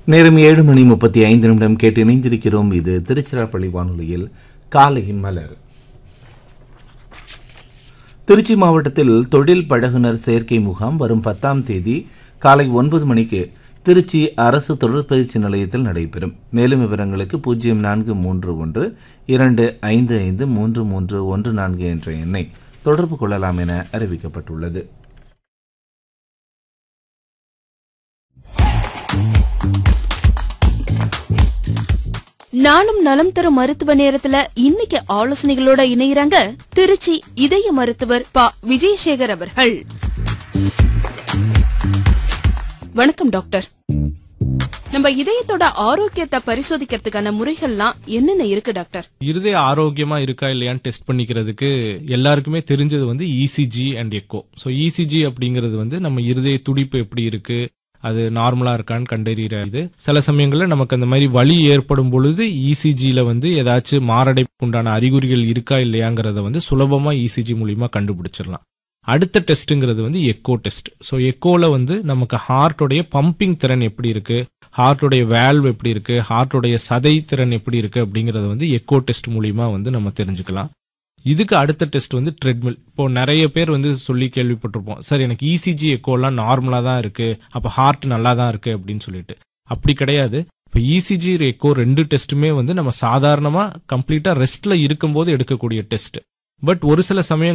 நேரம் ஏழு மணி முப்பத்தி ஐந்து நிமிடம் கேட்டு இணைந்திருக்கிறோம் இது திருச்சிராப்பள்ளி வானொலியில் காலை மலர் திருச்சி மாவட்டத்தில் தொழில் பழகுனர் சேர்க்கை முகாம் வரும் பத்தாம் தேதி காலை ஒன்பது மணிக்கு திருச்சி அரசு தொழிற்பயிற்சி நிலையத்தில் நடைபெறும் மேலும் விவரங்களுக்கு பூஜ்ஜியம் நான்கு மூன்று ஒன்று இரண்டு ஐந்து ஐந்து மூன்று மூன்று ஒன்று நான்கு என்ற எண்ணை தொடர்பு கொள்ளலாம் என அறிவிக்கப்பட்டுள்ளது நாளும் நலம் தரும் மருத்துவ நேரத்துல இன்னைக்கு ஆலோசனைகளோட இணையறாங்க திருச்சி இதய மருத்துவர் ப விஜயசேகர் அவர்கள் வணக்கம் டாக்டர் நம்ம இதயத்தோட ஆரோக்கியத்தை பரிசோதிக்கிறதுக்கான முறைகள்லாம் என்னென்ன இருக்கு டாக்டர் இருதய ஆரோக்கியமா இருக்கா இல்லையான்னு டெஸ்ட் பண்ணிக்கிறதுக்கு எல்லாருக்குமே தெரிஞ்சது வந்து ECG and echo so ECG அப்படிங்கிறது வந்து நம்ம இருதய துடிப்பு எப்படி இருக்கு அது நார்மலா இருக்கான்னு கண்டறியறது சில சமயங்கள்ல நமக்கு அந்த மாதிரி வலி ஏற்படும் பொழுது இசிஜில வந்து ஏதாச்சும் மாரடைப்பு உண்டான அறிகுறிகள் இருக்கா இல்லையாங்கிறத வந்து சுலபமா இசிஜி மூலியமா கண்டுபிடிச்சிடலாம் அடுத்த டெஸ்ட்டுங்கிறது வந்து எக்கோ டெஸ்ட் ஸோ எக்கோல வந்து நமக்கு ஹார்ட்டோடைய பம்பிங் திறன் எப்படி இருக்கு ஹார்ட்டோடைய வேல்வ் எப்படி இருக்கு ஹார்ட்டோடைய சதை திறன் எப்படி இருக்கு அப்படிங்கறத வந்து எக்கோ டெஸ்ட் மூலியமா வந்து நம்ம தெரிஞ்சுக்கலாம் இதுக்கு அடுத்த டெஸ்ட் வந்து ட்ரெட்மில் இப்போ நிறைய பேர் வந்து சொல்லி கேள்விப்பட்டிருப்போம் சார் எனக்கு இசிஜி எக்கோலாம் நார்மலா தான் இருக்கு அப்ப ஹார்ட் நல்லா தான் இருக்கு அப்படின்னு சொல்லிட்டு அப்படி கிடையாது இப்போ இசிஜி எக்கோ ரெண்டு டெஸ்ட்டுமே வந்து நம்ம சாதாரணமா கம்ப்ளீட்டா ரெஸ்ட்ல இருக்கும்போது எடுக்கக்கூடிய டெஸ்ட் பட் ஒரு சில சமயம்